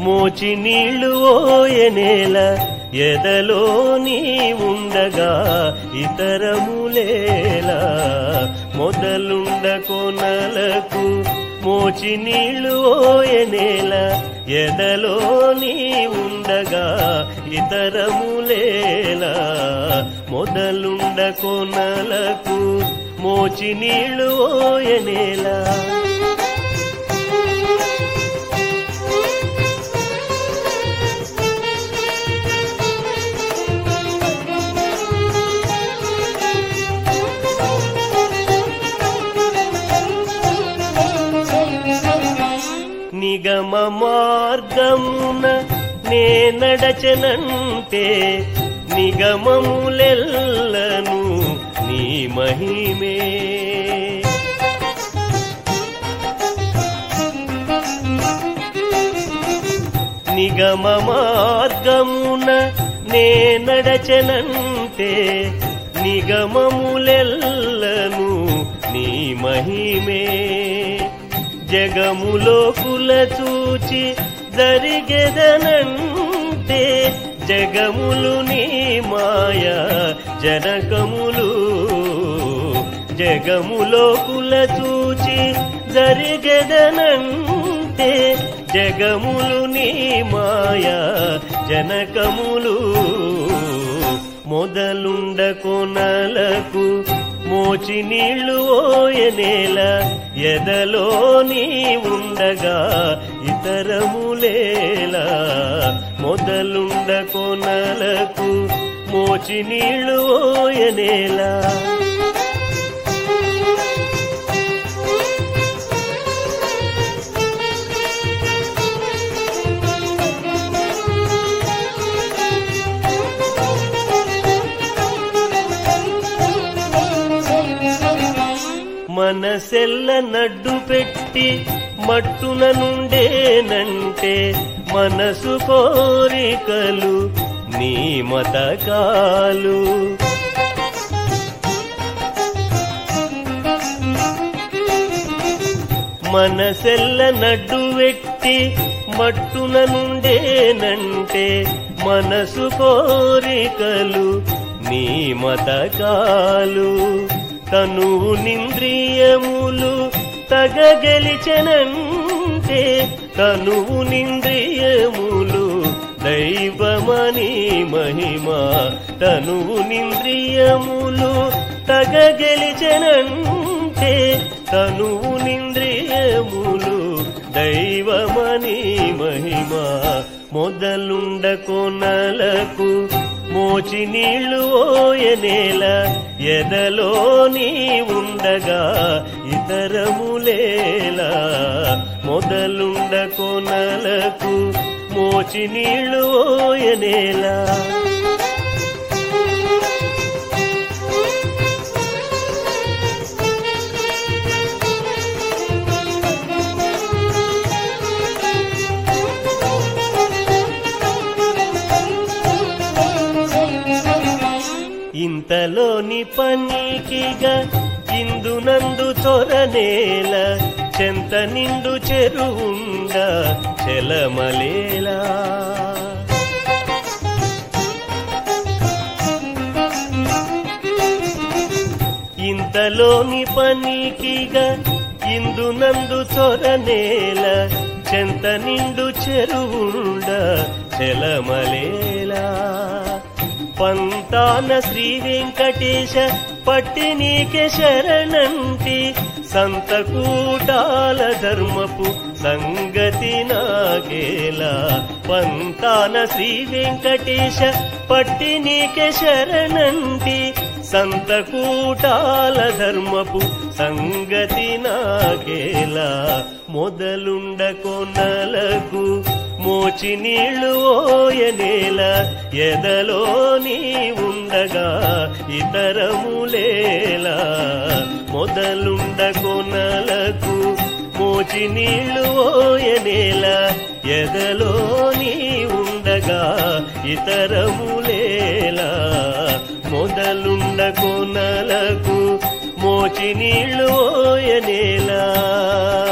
మోచి నీళ్లు ఓయనేల ఎదలో నీ ఉండగా ఇతరములేలా మొదలుండ కొనలకు మోచి నీళ్లు ఓయనేల ఎదలో నీ ఉండగా ఇతరములేలా మొదలుండ కొనలకు మోచి నీళ్లు ఓయనేలా నిగమ మార్గమున నే నడచనంటే నిగమములెల్లను నీ మహిమే నిగమ మార్గమున నే నడచనంటే నిగమములెల్లను నీ మహిమే జగములో కుల చూచి జరిగెదనంటే జగములు నీ మాయ జనకములు జగములో కుల చూచి జరిగెదనంటే జగములు నీ మాయ జనకములు మొదలుండ కొనలకు మోచి నీళ్లు ఓయనేల ఎదలో నీ ఉండగా ఇతరములేలా మొదలుండ కొనలకు మోచి నీళ్లు ఓయనేలా మనసెల్ల నడ్డు పెట్టి మట్టున నుండేనంటే మనసు కోరికలు నీ మతకాలు మనసెల్ల నడ్డు వెట్టి మట్టున నుండేనంటే మనసు కోరికలు నీ మతకాలు తనువు నింద్రియములు తగగెలిచనంటే తనువు నింద్రియములు దైవమని మహిమ తనువు నింద్రియములు తగగెలిచనంటే తనువు నింద్రియములు దైవమని మహిమ మొదలుండ కొనలకు మోచి నీళ్లు ఓయనేల ఎదలో నీ ఉండగా ఇతరములేలా మొదలుండ కొనలకు మోచి నీళ్లు ఓయనేలా ఇంతలోని పనికిగా ఇందునందు చొరనేల చెంత నిండు చెరువుండ చెలమలేలా ఇంతలోని పనికిగా ఇందునందు చొరనేల చెంత నిండు చెరువుండ చెలమలేలా పంతాన శ్రీ వెంకటేశ పట్టి నీకే శరణంటి సంతకూటాల ధర్మపు సంగతి నాగేలా పంతాన శ్రీ వెంకటేశ పట్టి నీకే శరణంటి సంతకూటాల ధర్మపు సంగతి నాగేలా మొదలుండ కొనలకు మోచి నీళ్లు ఓయనేల ఎదలో నీ ఉండగా ఇతరములేలా మొదలుండ కొనలకు మోచి నీళ్లు ఓయనేల ఎదలో నీ ఉండగా ఇతరములేలా మొదలుండ కొనలకు మోచి నీళ్లు ఓయనేలా